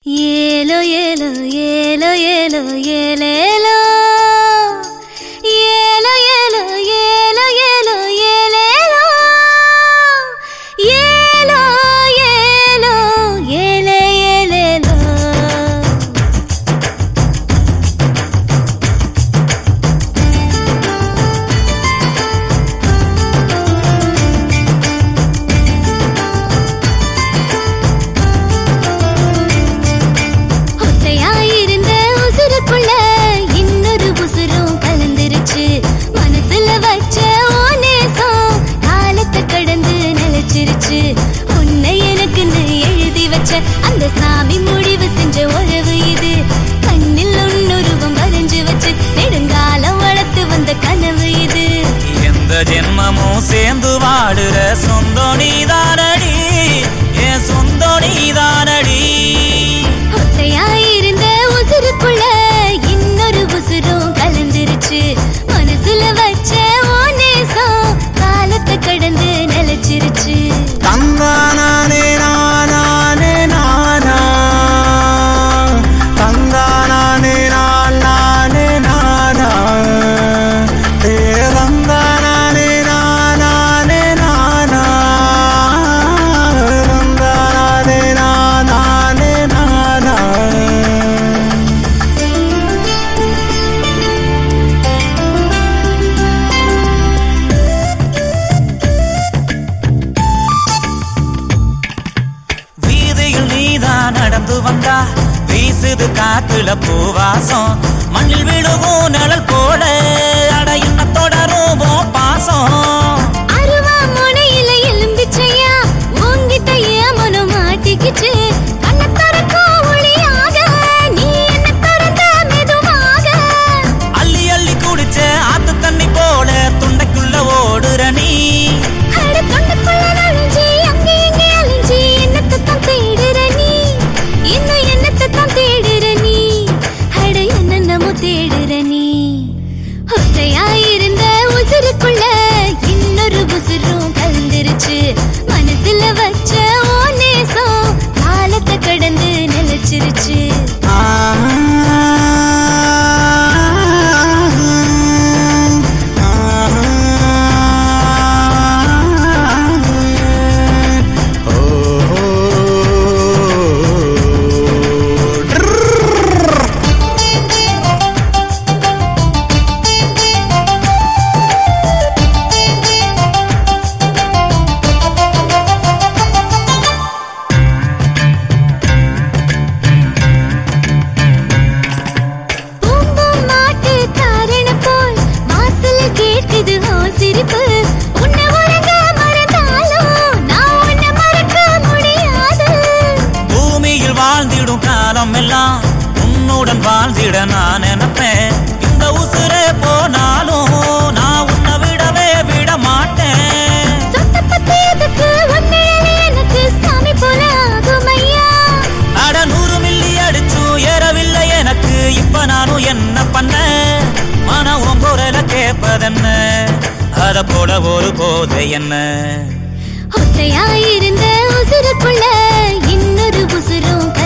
ஏலோ ஏலோ ஏலோ ஏலோ ஏலேலோ ஏலோ ஏலோ ஏலோ ஏலோ ஏலேலோ ஏலோ ஏலோ ஏலே ஏலேலோ ஒத்தையாயிருந்த உசுருக்குள்ள இன்னொரு உசுரும் கலந்துருச்சு மனசுல வச்ச ஓ நேசம் காலத்தை கடந்து நிலைச்சிருச்சு உன்னை எனக்குன்னு எழுதி வச்ச அந்த சாமி முடிவு செஞ்ச உறவு இது கண்ணில் உன்னுருவம் வரைஞ்சு வச்சு நெடுங்காலம் வளர்த்து வந்த கனவு இது எந்த ஜென்மமும் சேர்ந்து வாடுற சொந்தம் நீதானடி என் சொந்தம் நீதானடி ஒத்தையாயிருந்த உசுருக்குள்ள இன்னொரு உசுரும் கலந்துருச்சு மனசுல வச்ச ஓ நேசம் காலத்தை கடந்து நிலைச்சிருச்சு தங்கானானே நானானே நானா தங்கானானே நான் நானே நானா ஏ தங்கானானே நானானே நானா தங்கானானே நானானே நானா வீதியில் நீதான் நடந்து வந்தா வீசுது காத்துல பூவாசம் மண்ணில் விழுகும் நிழல் போல அட என்ன தொடரும் உன் பாசம் அருவா முனையில எலும்பிச்சையா உங்கிட்ட ஏன் மனம் மாட்டிக்கிச்சு கண்ணை திறக்கும் ஒளியாக நீ என்ன திறந்த மெதுவாக அள்ளி அள்ளி குடிச்ச ஆத்து தண்ணி போல துண்டைக்குள்ள ஓடுற நீ அட தொண்டைக்குள்ள நுழைஞ்சு அங்கே இங்கே அலைஞ்சு என்னத்தைத்தான் தேடுற நீ இன்னும் என்னத்தைத்தான் தேடுற நீ அட என்னென்னமோ தேடுற நீ ஒற்றையாயிருந்த உசுருக்குள்ள இன்னொரு உசுரும் கலந்துருச்சு மனசுல வச்ச ஓ நேசம் காலத்தை கடந்து நிலைச்சிருச்சு பூம்பூம் மாட்டு காரண போல் வாசல்ல கேட்குது ஓ சிரிப்பு உன்னை உறங்க மறந்தாலும் நான் உன்னை மறக்க முடியாது பூமியில் வாழ்ந்திடும் காலம் எல்லாம் உன்னுடன் வாழ்ந்திட நான் நினைப்பேன் இந்த உசுரே போனாலும் நான் உன்னை விடவே விட மாட்டேன் சொத்த பத்தியதுக்கு உன்னையிலே எனக்கு சாமி போல ஆகும் ஐயா அட நூறு மில்லி அடிச்சும் ஏறவில்லை எனக்கு இப்ப நானும் என்ன பண்ண மன உங்குரல கேட்பதென்ன அத போல ஒரு போதை என்ன ஒற்றையாயிருந்த உசுருக்குள்ள இன்னொரு உசுரும்